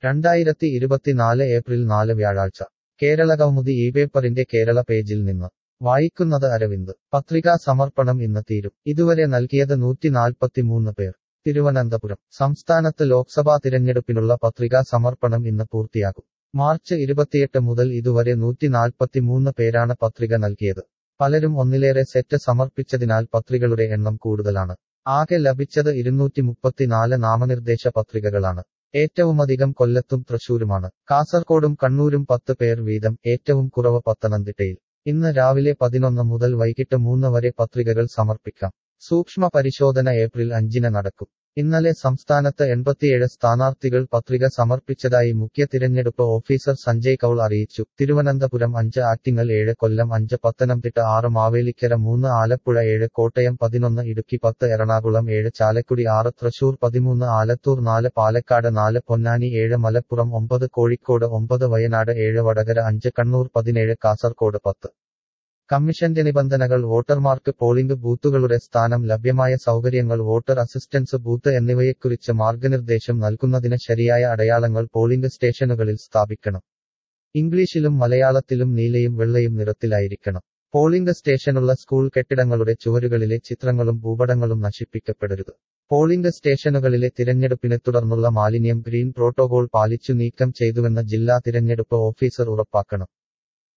രണ്ടായിരത്തി ഇരുപത്തിനാല് ഏപ്രിൽ നാല് വ്യാഴാഴ്ച കേരളകൗമുദി ഈ പേപ്പറിന്റെ കേരള പേജിൽ നിന്ന് വായിക്കുന്നത് അരവിന്ദ് പത്രികാ സമർപ്പണം ഇന്ന് തീരും ഇതുവരെ നൽകിയത് നൂറ്റി നാൽപ്പത്തിമൂന്ന് പേർ തിരുവനന്തപുരം സംസ്ഥാനത്ത് ലോക്സഭാ തിരഞ്ഞെടുപ്പിനുള്ള പത്രികാ സമർപ്പണം ഇന്ന് പൂർത്തിയാകും മാർച്ച് ഇരുപത്തിയെട്ട് മുതൽ ഇതുവരെ നൂറ്റി നാൽപ്പത്തിമൂന്ന് പേരാണ് പത്രിക നൽകിയത് പലരും ഒന്നിലേറെ സെറ്റ് സമർപ്പിച്ചതിനാൽ പത്രികളുടെ എണ്ണം കൂടുതലാണ് ആകെ ലഭിച്ചത് ഇരുന്നൂറ്റി മുപ്പത്തിനാല് നാമനിർദ്ദേശ പത്രികകളാണ് ഏറ്റവുമധികം കൊല്ലത്തും തൃശൂരുമാണ് കാസർകോടും കണ്ണൂരും പത്ത് പേർ വീതം ഏറ്റവും കുറവ് പത്തനംതിട്ടയിൽ ഇന്ന് രാവിലെ പതിനൊന്ന് മുതൽ വൈകിട്ട് മൂന്ന് വരെ പത്രികകൾ സമർപ്പിക്കാം സൂക്ഷ്മ പരിശോധന ഏപ്രിൽ അഞ്ചിന് നടക്കും ഇന്നലെ സംസ്ഥാനത്ത് എൺപത്തിയേഴ് സ്ഥാനാർത്ഥികൾ പത്രിക സമർപ്പിച്ചതായി മുഖ്യ തിരഞ്ഞെടുപ്പ് ഓഫീസർ സഞ്ജയ് കൌൾ അറിയിച്ചു തിരുവനന്തപുരം അഞ്ച് ആറ്റിങ്ങൽ ഏഴ് കൊല്ലം അഞ്ച് പത്തനംതിട്ട ആറ് മാവേലിക്കര മൂന്ന് ആലപ്പുഴ ഏഴ് കോട്ടയം പതിനൊന്ന് ഇടുക്കി പത്ത് എറണാകുളം ഏഴ് ചാലക്കുടി ആറ് തൃശൂർ പതിമൂന്ന് ആലത്തൂർ നാല് പാലക്കാട് നാല് പൊന്നാനി ഏഴ് മലപ്പുറം ഒമ്പത് കോഴിക്കോട് ഒമ്പത് വയനാട് ഏഴ് വടകര അഞ്ച് കണ്ണൂർ പതിനേഴ് കാസർകോട് പത്ത് കമ്മീഷന്റെ നിബന്ധനകൾ വോട്ടർമാർക്ക് പോളിംഗ് ബൂത്തുകളുടെ സ്ഥാനം ലഭ്യമായ സൗകര്യങ്ങൾ വോട്ടർ അസിസ്റ്റൻസ് ബൂത്ത് എന്നിവയെക്കുറിച്ച് മാർഗനിർദ്ദേശം നൽകുന്നതിന് ശരിയായ അടയാളങ്ങൾ പോളിംഗ് സ്റ്റേഷനുകളിൽ സ്ഥാപിക്കണം ഇംഗ്ലീഷിലും മലയാളത്തിലും നീലയും വെള്ളയും നിറത്തിലായിരിക്കണം പോളിംഗ് സ്റ്റേഷനുള്ള സ്കൂൾ കെട്ടിടങ്ങളുടെ ചുവരുകളിലെ ചിത്രങ്ങളും ഭൂപടങ്ങളും നശിപ്പിക്കപ്പെടരുത് പോളിംഗ് സ്റ്റേഷനുകളിലെ തിരഞ്ഞെടുപ്പിനെ തുടർന്നുള്ള മാലിന്യം ഗ്രീൻ പ്രോട്ടോകോൾ പാലിച്ചു നീക്കം ചെയ്തുവെന്ന് ജില്ലാ തിരഞ്ഞെടുപ്പ് ഓഫീസർ ഉറപ്പാക്കണം